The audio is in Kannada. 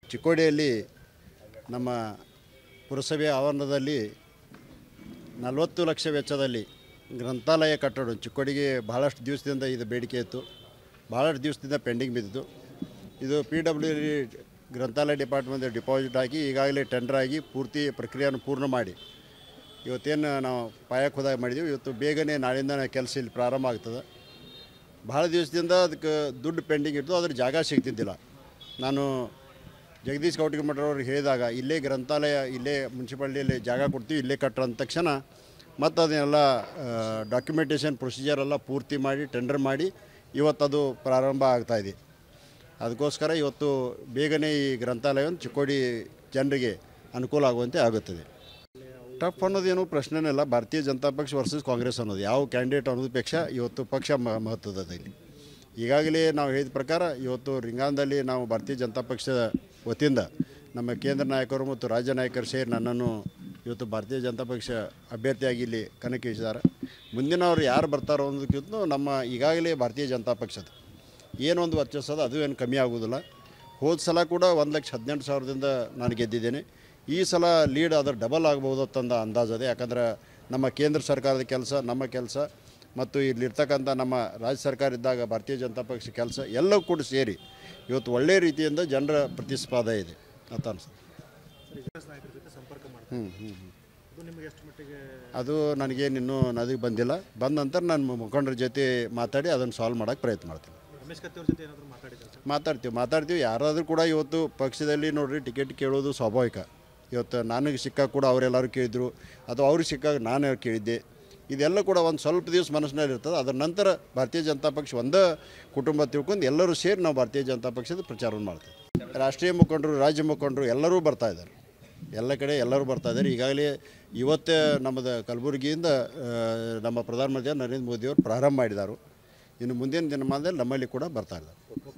ಚಿಕ್ಕೋಡಿಯಲ್ಲಿ ನಮ್ಮ ಪುರಸಭೆಯ ಆವರಣದಲ್ಲಿ ನಲವತ್ತು ಲಕ್ಷ ವೆಚ್ಚದಲ್ಲಿ ಗ್ರಂಥಾಲಯ ಕಟ್ಟಡ ಚಿಕ್ಕೋಡಿಗೆ ಭಾಳಷ್ಟು ದಿವಸದಿಂದ ಇದು ಬೇಡಿಕೆ ಇತ್ತು ಭಾಳಷ್ಟು ದಿವಸದಿಂದ ಪೆಂಡಿಂಗ್ ಬಿದ್ದಿತ್ತು ಇದು ಪಿ ಡಬ್ಲ್ಯೂ ಡಿ ಗ್ರಂಥಾಲಯ ಡಿಪಾರ್ಟ್ಮೆಂಟ್ ಡಿಪಾಸಿಟ್ ಹಾಕಿ ಈಗಾಗಲೇ ಟೆಂಡರ್ ಆಗಿ ಪೂರ್ತಿ ಪ್ರಕ್ರಿಯೆಯನ್ನು ಪೂರ್ಣ ಮಾಡಿ ಇವತ್ತೇನು ನಾವು ಪಾಯ ಖುದಾಯ ಮಾಡಿದ್ದೀವಿ ಇವತ್ತು ಬೇಗನೆ ನಾಳಿಂದ ಕೆಲಸ ಇಲ್ಲಿ ಪ್ರಾರಂಭ ಆಗ್ತದೆ ಭಾಳ ದಿವಸದಿಂದ ಅದಕ್ಕೆ ದುಡ್ಡು ಪೆಂಡಿಂಗ್ ಇತ್ತು ಅದ್ರ ಜಾಗ ಸಿಗ್ತಿದ್ದಿಲ್ಲ ನಾನು ಜಗದೀಶ್ ಕೌಟಿಗೆ ಮಠರವ್ರಿಗೆ ಹೇಳಿದಾಗ ಇಲ್ಲೇ ಗ್ರಂಥಾಲಯ ಇಲ್ಲೇ ಮುನ್ಸಿಪಾಲ್ಟಿಯಲ್ಲಿ ಜಾಗ ಕೊಡ್ತೀವಿ ಇಲ್ಲೇ ಕಟ್ರ ಅಂದ ತಕ್ಷಣ ಮತ್ತು ಅದನ್ನೆಲ್ಲ ಡಾಕ್ಯುಮೆಂಟೇಷನ್ ಪ್ರೊಸೀಜರ್ ಎಲ್ಲ ಪೂರ್ತಿ ಮಾಡಿ ಟೆಂಡರ್ ಮಾಡಿ ಇವತ್ತದು ಪ್ರಾರಂಭ ಆಗ್ತಾಯಿದೆ ಅದಕ್ಕೋಸ್ಕರ ಇವತ್ತು ಬೇಗನೆ ಈ ಗ್ರಂಥಾಲಯವನ್ನು ಚಿಕ್ಕೋಡಿ ಜನರಿಗೆ ಅನುಕೂಲ ಆಗುವಂತೆ ಆಗುತ್ತದೆ ಟಫ್ ಅನ್ನೋದೇನು ಪ್ರಶ್ನೆನೇ ಇಲ್ಲ ಭಾರತೀಯ ಜನತಾ ಪಕ್ಷ ವರ್ಸಸ್ ಕಾಂಗ್ರೆಸ್ ಅನ್ನೋದು ಯಾವ ಕ್ಯಾಂಡಿಡೇಟ್ ಅನ್ನೋದಪೇಕ್ಷ ಇವತ್ತು ಪಕ್ಷ ಮ ಮಹತ್ವದ ಇಲ್ಲಿ ಈಗಾಗಲೇ ನಾವು ಹೇಳಿದ ಪ್ರಕಾರ ಇವತ್ತು ರಿಂಗಾಂದಲ್ಲಿ ನಾವು ಭಾರತೀಯ ಜನತಾ ಪಕ್ಷದ ವತಿಯಿಂದ ನಮ್ಮ ಕೇಂದ್ರ ನಾಯಕರು ಮತ್ತು ರಾಜ್ಯ ನಾಯಕರು ಸೇರಿ ನನ್ನನ್ನು ಇವತ್ತು ಭಾರತೀಯ ಜನತಾ ಪಕ್ಷ ಅಭ್ಯರ್ಥಿಯಾಗಿ ಇಲ್ಲಿ ಕಣಕ್ಕಿಳಿಸಿದ್ದಾರೆ ಮುಂದಿನವ್ರು ಯಾರು ಬರ್ತಾರೋ ಅನ್ನೋದಕ್ಕಿಂತ ನಮ್ಮ ಈಗಾಗಲೇ ಭಾರತೀಯ ಜನತಾ ಪಕ್ಷದ ಏನೊಂದು ವರ್ಚಸ್ಸದ ಅದು ಏನು ಕಮ್ಮಿ ಆಗೋದಿಲ್ಲ ಹೋದ ಸಲ ಕೂಡ ಒಂದು ಲಕ್ಷ ಹದಿನೆಂಟು ಸಾವಿರದಿಂದ ನಾನು ಗೆದ್ದಿದ್ದೇನೆ ಈ ಸಲ ಲೀಡ್ ಅದರ ಡಬಲ್ ಆಗ್ಬೋದು ಅಂತಂದ ಅಂದಾಜದೆ ಯಾಕಂದ್ರೆ ನಮ್ಮ ಕೇಂದ್ರ ಸರ್ಕಾರದ ಕೆಲಸ ನಮ್ಮ ಕೆಲಸ ಮತ್ತು ಇಲ್ಲಿರ್ತಕ್ಕಂಥ ನಮ್ಮ ರಾಜ್ಯ ಸರ್ಕಾರ ಇದ್ದಾಗ ಭಾರತೀಯ ಜನತಾ ಪಕ್ಷ ಕೆಲಸ ಎಲ್ಲವೂ ಕೂಡ ಸೇರಿ ಇವತ್ತು ಒಳ್ಳೆಯ ರೀತಿಯಿಂದ ಜನರ ಪ್ರತಿಸ್ಪಾದ ಇದೆ ಅಂತ ಅನ್ಸುತ್ತೆ ನಾಯಕರ ಜೊತೆ ಸಂಪರ್ಕ ಮಾಡ್ತಾರೆ ಹ್ಞೂ ಹ್ಞೂ ಹ್ಞೂ ಅದು ನಿಮಗೆ ಎಷ್ಟು ಮಟ್ಟಿಗೆ ಅದು ನನಗೇನು ಇನ್ನೂ ನದಿಗೆ ಬಂದಿಲ್ಲ ಬಂದ ನಂತರ ನಾನು ಮುಖಂಡರ ಜೊತೆ ಮಾತಾಡಿ ಅದನ್ನು ಸಾಲ್ವ್ ಮಾಡೋಕ್ಕೆ ಪ್ರಯತ್ನ ಮಾಡ್ತೀನಿ ರಮೇಶ್ ಕತ್ತಿ ಅವ್ರ ಜೊತೆ ಏನಾದರೂ ಮಾತಾಡಿದ್ದಾರೆ ಸರ್ ಮಾತಾಡ್ತೀವಿ ಮಾತಾಡ್ತೀವಿ ಯಾರಾದರೂ ಕೂಡ ಇವತ್ತು ಪಕ್ಷದಲ್ಲಿ ನೋಡ್ರಿ ಟಿಕೆಟ್ ಕೇಳೋದು ಸ್ವಾಭಾವಿಕ ಇವತ್ತು ನನಗೆ ಸಿಕ್ಕಾಗ ಕೂಡ ಅವರೆಲ್ಲರೂ ಕೇಳಿದರು ಅಥವಾ ಅವ್ರಿಗೆ ಸಿಕ್ಕಾಗ ನಾನು ಕೇಳಿದ್ದೆ ಇದೆಲ್ಲ ಕೂಡ ಒಂದು ಸ್ವಲ್ಪ ದಿವಸ ಮನಸ್ಸಿನಲ್ಲಿ ಇರ್ತದೆ ಅದರ ನಂತರ ಭಾರತೀಯ ಜನತಾ ಪಕ್ಷ ಒಂದೇ ಕುಟುಂಬ ತಿಳ್ಕೊಂಡು ಎಲ್ಲರೂ ಸೇರಿ ನಾವು ಭಾರತೀಯ ಜನತಾ ಪಕ್ಷದ ಪ್ರಚಾರವನ್ನು ಮಾಡ್ತೀವಿ ರಾಷ್ಟ್ರೀಯ ಮುಖಂಡರು ರಾಜ್ಯ ಮುಖಂಡರು ಎಲ್ಲರೂ ಬರ್ತಾ ಇದ್ದಾರೆ ಎಲ್ಲ ಕಡೆ ಎಲ್ಲರೂ ಬರ್ತಾ ಇದ್ದಾರೆ ಈಗಾಗಲೇ ಇವತ್ತೇ ನಮ್ಮದು ಕಲಬುರಗಿಯಿಂದ ಆ, ನಮ್ಮ ಪ್ರಧಾನಮಂತ್ರಿ ನರೇಂದ್ರ ಮೋದಿಯವರು ಪ್ರಾರಂಭ ಮಾಡಿದ್ದಾರೆ ಇನ್ನು ಮುಂದಿನ ದಿನಮಾನದಲ್ಲಿ ನಮ್ಮಲ್ಲಿ ಕೂಡ ಬರ್ತಾ ಇದ್ದಾರೆ